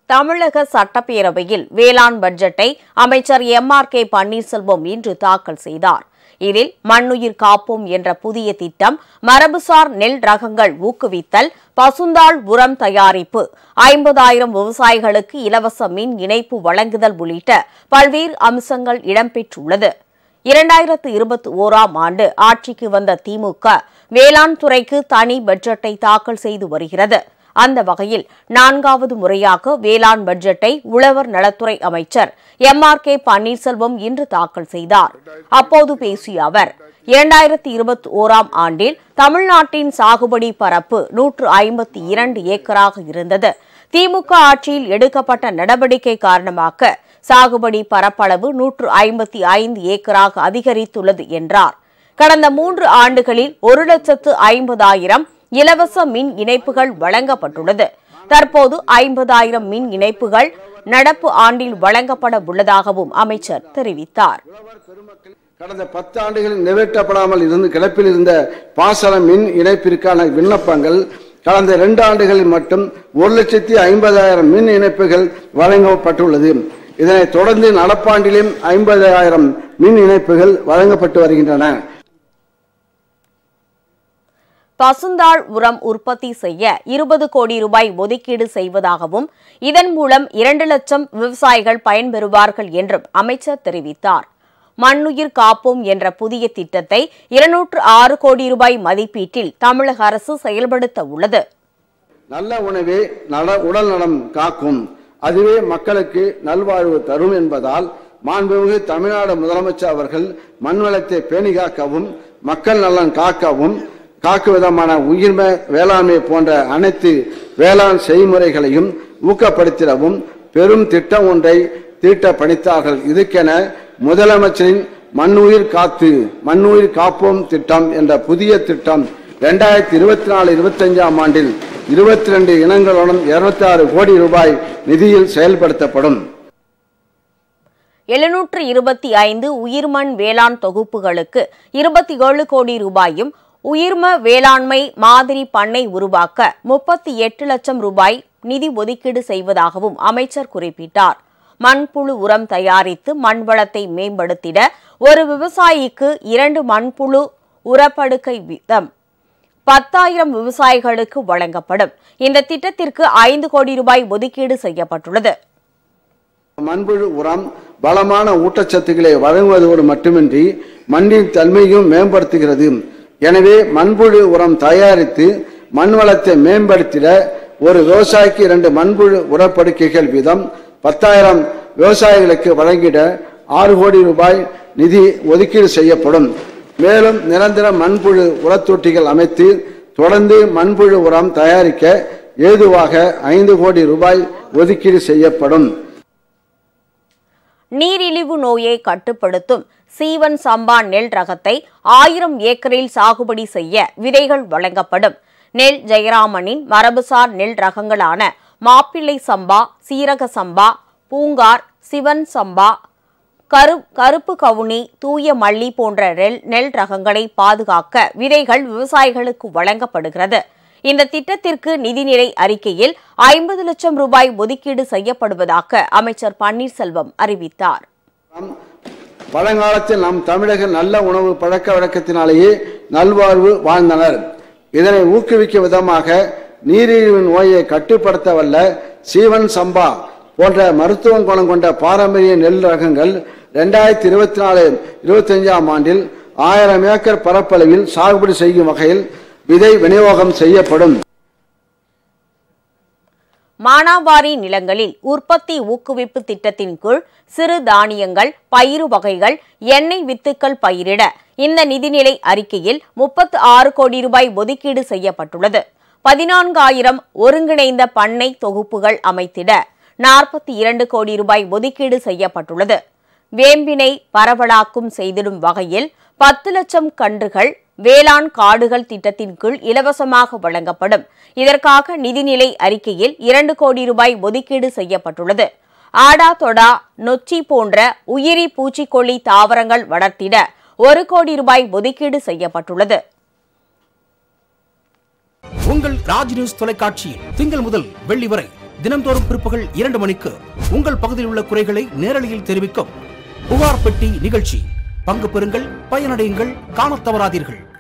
தமிழக சட்டப்பேரவையில் வேளாண் பட்ஜெட்டை அமைச்சர் எம் ஆர் கே பன்னீர்செல்வம் இன்று தாக்கல் செய்தார் இதில் மண்ணுயிர் காப்போம் என்ற புதிய திட்டம் மரபுசார் நெல் ரகங்கள் ஊக்குவித்தல் பசுந்தாள் உரம் தயாரிப்பு ஐம்பதாயிரம் விவசாயிகளுக்கு இலவச மின் இணைப்பு வழங்குதல் உள்ளிட்ட பல்வேறு அம்சங்கள் இடம்பெற்றுள்ளது இரண்டாயிரத்து இருபத்தி ஓராம் ஆண்டு ஆட்சிக்கு வந்த திமுக வேளாண் துறைக்கு தனி பட்ஜெட்டை தாக்கல் செய்து வருகிறது அந்த வகையில் நான்காவது முறையாக வேளாண் பட்ஜெட்டை உழவர் நலத்துறை அமைச்சர் எம் ஆர் கே பன்னீர்செல்வம் இன்று தாக்கல் செய்தார் அப்போது பேசிய அவர் இரண்டாயிரத்தி இருபத்தி ஓராம் ஆண்டில் தமிழ்நாட்டின் சாகுபடி பரப்பு நூற்று ஐம்பத்தி இரண்டு ஏக்கராக இருந்தது திமுக ஆட்சியில் எடுக்கப்பட்ட நடவடிக்கை காரணமாக சாகுபடி பரப்பளவு நூற்று ஐம்பத்தி ஐந்து ஏக்கராக அதிகரித்துள்ளது என்றார் கடந்த மூன்று ஆண்டுகளில் ஒரு லட்சத்து ஐம்பதாயிரம் இலவச மின் இணைப்புகள் வழங்கப்பட்டுள்ளது தற்போது ஐம்பதாயிரம் மின் இணைப்புகள் நடப்பு ஆண்டில் வழங்கப்பட உள்ளதாகவும் அமைச்சர் தெரிவித்தார் கடந்த பத்து ஆண்டுகளில் நிறைவேற்றப்படாமல் இருந்து கிடப்பில் இருந்த பாசன மின் இணைப்பிற்கான விண்ணப்பங்கள் கடந்த இரண்டு ஆண்டுகளில் மட்டும் ஒரு லட்சத்தி ஐம்பதாயிரம் மின் இணைப்புகள் வழங்கப்பட்டுள்ளது இதனைத் தொடர்ந்து நடப்பாண்டிலும் ஐம்பதாயிரம் மின் இணைப்புகள் வழங்கப்பட்டு வருகின்றன பசுந்தாள் உரம் உற்பத்தி செய்ய இருபது கோடி ரூபாய் ஒதுக்கீடு செய்வதாகவும் இதன் மூலம் இரண்டு லட்சம் விவசாயிகள் பயன்பெறுவார்கள் என்றும் அமைச்சர் தெரிவித்தார் மண்ணுயிர் காப்போம் என்ற புதிய திட்டத்தை இருநூற்று ஆறு கோடி ரூபாய் மதிப்பீட்டில் தமிழக அரசு செயல்படுத்த உள்ளது நல்ல உணவே நல உடல் நலம் காக்கும் அதுவே மக்களுக்கு நல்வாழ்வு தரும் என்பதால் மாண்புமிகு தமிழ்நாடு முதலமைச்சர் அவர்கள் மண்வளத்தை பேணி காக்கவும் மக்கள் நலன் காக்கவும் காக்கும் விதமான உயிர்ம வேளாண்மை போன்ற அனைத்து வேளாண் செய்முறைகளையும் ஊக்கப்படுத்திடவும் பெரும் திட்டம் ஒன்றை தீட்ட பணித்தார்கள் இதுக்கென முதலமைச்சரின் மண்ணுயிர் காத்து மண்ணுயிர் காப்போம் திட்டம் என்ற புதிய திட்டம் இரண்டாயிரத்தி இருபத்தி நாலு இருபத்தஞ்சாம் ஆண்டில் இருபத்தி ரெண்டு இனங்களுடன் இருபத்தி ஆறு கோடி ரூபாய் நிதியில் செயல்படுத்தப்படும் எழுநூற்று இருபத்தி ஐந்து உயிர்மண் வேளாண் தொகுப்புகளுக்கு இருபத்தி ஏழு கோடி ரூபாயும் உயிர்ம வேளாண்மை மாதிரி பண்ணை உருவாக்க முப்பத்தி எட்டு லட்சம் ரூபாய் நிதி ஒதுக்கீடு செய்வதாகவும் அமைச்சர் குறிப்பிட்டார் மண்புழு உரம் தயாரித்து மண் வளத்தை மேம்படுத்திட ஒரு விவசாயிக்கு இரண்டு மண்புழு உரப்படுக்கை வீதம் பத்தாயிரம் விவசாயிகளுக்கு வழங்கப்படும் இந்த திட்டத்திற்கு ஐந்து கோடி ரூபாய் ஒதுக்கீடு செய்யப்பட்டுள்ளது மண்புழு உரம் பலமான ஊட்டச்சத்துக்களை வழங்குவதோடு மட்டுமின்றி மண்ணின் தன்மையும் மேம்படுத்துகிறது எனவே மண்புழு உரம் தயாரித்து மண் வளத்தை மேம்படுத்திட ஒரு விவசாயிக்கு இரண்டு மண்புழு உரப்படுக்கைகள் வீதம் பத்தாயிரம் விவசாயிகளுக்கு வழங்கிட ஆறு கோடி ரூபாய் நிதி ஒதுக்கீடு செய்யப்படும் மேலும் நிரந்தர மண்புழு உரத்தொட்டிகள் அமைத்து தொடர்ந்து மண்புழு உரம் தயாரிக்க ஏதுவாக ஐந்து கோடி ரூபாய் ஒதுக்கீடு செய்யப்படும் நீரிழிவு நோயை கட்டுப்படுத்தும் சீவன் சம்பா நெல் ரகத்தை ஆயிரம் ஏக்கரில் சாகுபடி செய்ய விதைகள் வழங்கப்படும் நெல் ஜெயராமனின் மரபுசார் நெல் ரகங்களான மாப்பிள்ளை சம்பா சீரக சம்பா பூங்கார் சிவன் சம்பா கரு கருப்பு கவுனி தூய மல்லி போன்ற நெல் நெல் ரகங்களை பாதுகாக்க விதைகள் விவசாயிகளுக்கு வழங்கப்படுகிறது இந்த திட்டத்திற்கு நிதிநிலை அறிக்கையில் ஐம்பது லட்சம் ரூபாய் ஒதுக்கீடு செய்யப்படுவதாக அமைச்சர் பன்னீர்செல்வம் அறிவித்தார் பழங்காலத்தில் நம் தமிழர்கள் நல்ல உணவு பழக்க வழக்கத்தினாலேயே நல்வாழ்வு வாழ்ந்தனர் இதனை ஊக்குவிக்கும் விதமாக நீரிழிவு நோயை கட்டுப்படுத்த வல்ல சீவன் சம்பா போன்ற மருத்துவம் குணம் கொண்ட பாரம்பரிய நெல் ரகங்கள் ரெண்டாயிரத்தி இருபத்தி நாலு இருபத்தஞ்சாம் ஆண்டில் ஆயிரம் ஏக்கர் பரப்பளவில் சாகுபடி செய்யும் வகையில் விதை விநியோகம் செய்யப்படும் மானாவாரி நிலங்களில் உற்பத்தி ஊக்குவிப்பு திட்டத்தின் கீழ் சிறு தானியங்கள் பயிறு வகைகள் எண்ணெய் வித்துக்கள் பயிரிட இந்த நிதிநிலை அறிக்கையில் முப்பத்து ஆறு கோடி ரூபாய் ஒதுக்கீடு செய்யப்பட்டுள்ளது பதினான்காயிரம் ஒருங்கிணைந்த பண்ணை தொகுப்புகள் அமைத்திட நாற்பத்தி இரண்டு கோடி ரூபாய் ஒதுக்கீடு செய்யப்பட்டுள்ளது வேம்பினை பரவலாக்கும் செய்திடும் வகையில் பத்து லட்சம் கன்றுகள் வேளாண் காடுகள் திட்டத்தின் கீழ் இலவசமாக வழங்கப்படும் இதற்காக நிதிநிலை அறிக்கையில் இரண்டு கோடி ரூபாய் ஒதுக்கீடு செய்யப்பட்டுள்ளது ஆடா தொடா நொச்சி போன்ற உயிரி பூச்சிக்கொல்லி தாவரங்கள் வளர்த்திட ஒரு கோடி ரூபாய் ஒதுக்கீடு செய்யப்பட்டுள்ளது உங்கள் ராஜ் நியூஸ் தொலைக்காட்சியில் திங்கள் முதல் வெள்ளி வரை தினந்தோறும் பிற்பகல் இரண்டு மணிக்கு உங்கள் பகுதியில் உள்ள குறைகளை நேரலையில் தெரிவிக்கும் புகார் பெட்டி நிகழ்ச்சி பங்கு பெறுங்கள் பயனடையுங்கள் காணத் தவறாதீர்கள்